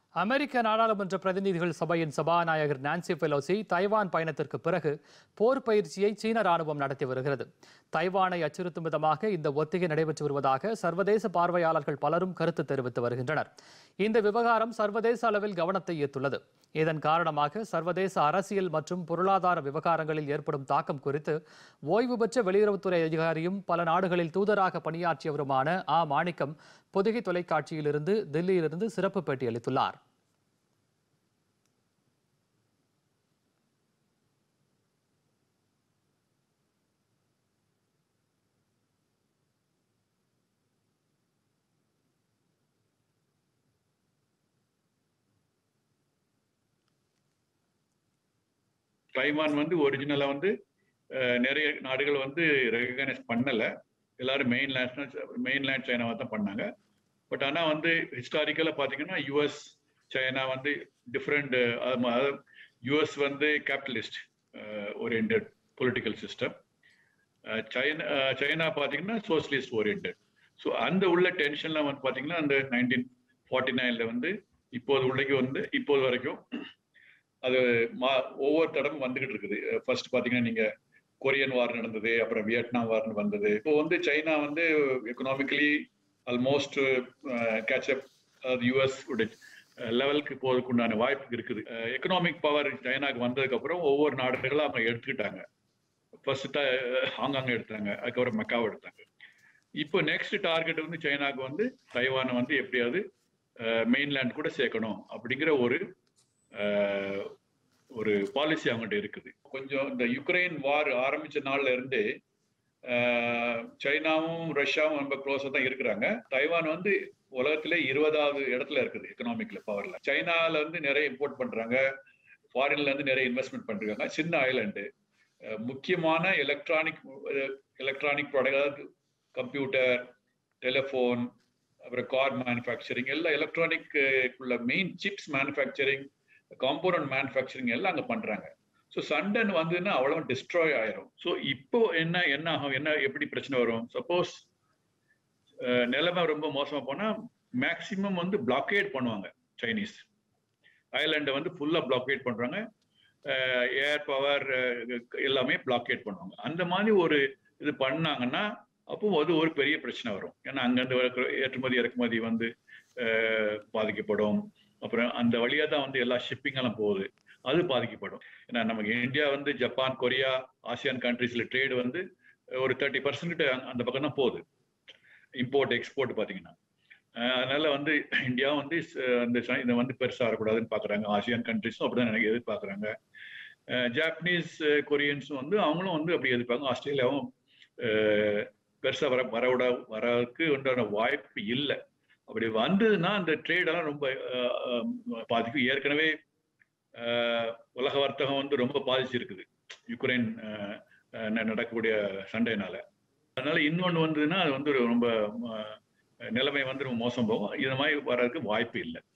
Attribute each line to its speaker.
Speaker 1: அமெரிக்க நாடாளுமன்ற பிரதிநிதிகள் சபையின் சபாநாயகர் நான்சி பெலோசி தைவான் பயணத்திற்கு பிறகு போர் பயிற்சியை சீன ராணுவம் நடத்தி வருகிறது தைவானை அச்சுறுத்தும் விதமாக இந்த ஒத்திகை நடைபெற்று வருவதாக சர்வதேச பார்வையாளர்கள் பலரும் கருத்து தெரிவித்து வருகின்றனர் இந்த விவகாரம் சர்வதேச அளவில் கவனத்தை ஈர்த்துள்ளது இதன் காரணமாக சர்வதேச அரசியல் மற்றும் பொருளாதார விவகாரங்களில் ஏற்படும் தாக்கம் குறித்து ஓய்வு பெற்ற வெளியுறவுத்துறை அதிகாரியும் பல நாடுகளில் தூதராக பணியாற்றியவருமான ஆ மாணிக்கம் பொதிகை தொலைக்காட்சியிலிருந்து தில்லியிலிருந்து சிறப்பு பேட்டி அளித்துள்ளார்
Speaker 2: தைவான் வந்து ஒரிஜினலா வந்து அஹ், நிறைய நாடுகள் வந்து ரெகனைஸ் பண்ணல எல்லாரும் மெயின் லேண்ட் மெயின் லேண்ட் சைனாவை தான் பண்ணாங்க பட் ஆனா வந்து ஹிஸ்டாரிக்கலா பாத்தீங்கன்னா யுஎஸ் சைனா வந்து டிஃப்ரெண்ட் யுஎஸ் வந்து capitalist orient political system China China பாத்தீங்கன்னா சோசியலிஸ்ட் ஓரியன்ட் ஸோ அந்த உள்ள டென்ஷன்லாம் வந்து பாத்தீங்கன்னா அந்த நைன்டீன் ஃபார்ட்டி நைன்ல வந்து இப்போது உள்ளக்கு வந்து இப்போது வரைக்கும் அது மா ஒவ்வொரு தடமும் வந்துகிட்டு இருக்குது ஃபர்ஸ்ட் பாத்தீங்கன்னா நீங்க கொரியன் வார் நடந்தது அப்புறம் வியட்நாம் வார் வந்தது இப்போ வந்து சைனா வந்து எக்கனாமிக்கலி ஆல்மோஸ்ட் கேட்சப் அது யுஎஸ் லெவலுக்கு போறதுக்கு உண்டான வாய்ப்பு இருக்குது எக்கனாமிக் பவர் சைனாக்கு வந்ததுக்கு அப்புறம் ஒவ்வொரு நாடுகளும் அவங்க எடுத்துக்கிட்டாங்க ஃபர்ஸ்ட் ஹாங்காங் எடுத்தாங்க அதுக்கப்புறம் மெக்காவை எடுத்தாங்க இப்போ நெக்ஸ்ட் டார்கெட் வந்து சைனாக்கு வந்து தைவானை வந்து எப்படியாவது மெயின்லேண்ட் கூட சேர்க்கணும் அப்படிங்கிற ஒரு அஹ், ஒரு பாலிசி அவங்ககிட்ட இருக்குது கொஞ்சம் இந்த யுக்ரைன் வார் ஆரம்பிச்ச நாள்ல இருந்து அஹ், சைனாவும் ரஷ்யாவும் ரொம்ப க்ளோஸா தான் இருக்கிறாங்க தைவான் வந்து உலகத்திலே இருபதாவது இடத்துல இருக்குது எக்கனாமிக்ல பவர்ல சைனால வந்து நிறைய இம்போர்ட் பண்றாங்க ஃபாரின்ல இருந்து நிறைய இன்வெஸ்ட்மெண்ட் பண்றாங்க சின்ன ஐலண்டு முக்கியமான எலக்ட்ரானிக் எலக்ட்ரானிக் ப்ராடக்ட் அதாவது கம்ப்யூட்டர் டெலிஃபோன் அப்புறம் கார் மேனுஃபேக்சரிங் எல்லாம் எலக்ட்ரானிக் உள்ள main chips manufacturing component manufacturing எல்லாம் அங்க பண்றாங்க ஸோ சண்டன் வந்ததுன்னா அவ்வளவு டிஸ்ட்ராய் ஆயிரும் ஸோ இப்போ என்ன என்ன ஆகும் என்ன எப்படி பிரச்சனை வரும் சப்போஸ் நிலைமை ரொம்ப மோசமா போனா மேக்சிமம் வந்து பிளாக்கேட் பண்ணுவாங்க சைனீஸ் ஐலாண்டை வந்து ஃபுல்லா பிளாக்கேட் பண்றாங்க ஏர் பவர் எல்லாமே பிளாக்கேட் பண்ணுவாங்க அந்த மாதிரி ஒரு இது பண்ணாங்கன்னா அப்போ அது ஒரு பெரிய பிரச்சனை வரும் ஏன்னா அங்கிருந்து வர ஏற்றுமதி இறக்குமதி வந்து அஹ், பாதிக்கப்படும் அப்புறம் அந்த வழியா தான் வந்து எல்லா ஷிப்பிங் எல்லாம் போகுது அது பாதிக்கப்படும் ஏன்னா நமக்கு இந்தியா வந்து ஜப்பான் கொரியா ஆசியான் கண்ட்ரீஸ்ல ட்ரேடு வந்து ஒரு தேர்ட்டி பர்சன்ட் அந்த பக்கம் தான் போகுது இம்போர்ட் எக்ஸ்போர்ட் பாத்தீங்கன்னா அஹ், அதனால வந்து இந்தியா வந்து அஹ், அந்த சை- இதை வந்து பெருசா வரக்கூடாதுன்னு பாக்குறாங்க ஆசியான் கண்ட்ரிஸும் அப்படிதான் எனக்கு எதிர்பார்க்கறாங்க அஹ், ஜாப்பனீஸ் அஹ், கொரியன்ஸும் வந்து அவங்களும் வந்து அப்படி எதிர்ப்பாங்க ஆஸ்திரேலியாவும் அஹ், பெருசா வர வரவிட வரக்கு உண்டான வாய்ப்பு இல்லை அப்படி வந்ததுன்னா அந்த ட்ரேடெல்லாம் ரொம்ப அஹ், அஹ், பாதிக்கும் ஏற்கனவே அஹ், உலக வர்த்தகம் வந்து ரொம்ப பாதிச்சிருக்குது யுக்ரைன் அஹ், அஹ், ந- நடக்கக்கூடிய சண்டைனால அதனால இன்னொன்று வந்ததுன்னா அது வந்து ரொம்ப அஹ், நிலைமை வந்து ரொம்ப மோசம் போகும் இது மாதிரி வர்றதுக்கு வாய்ப்பு இல்லை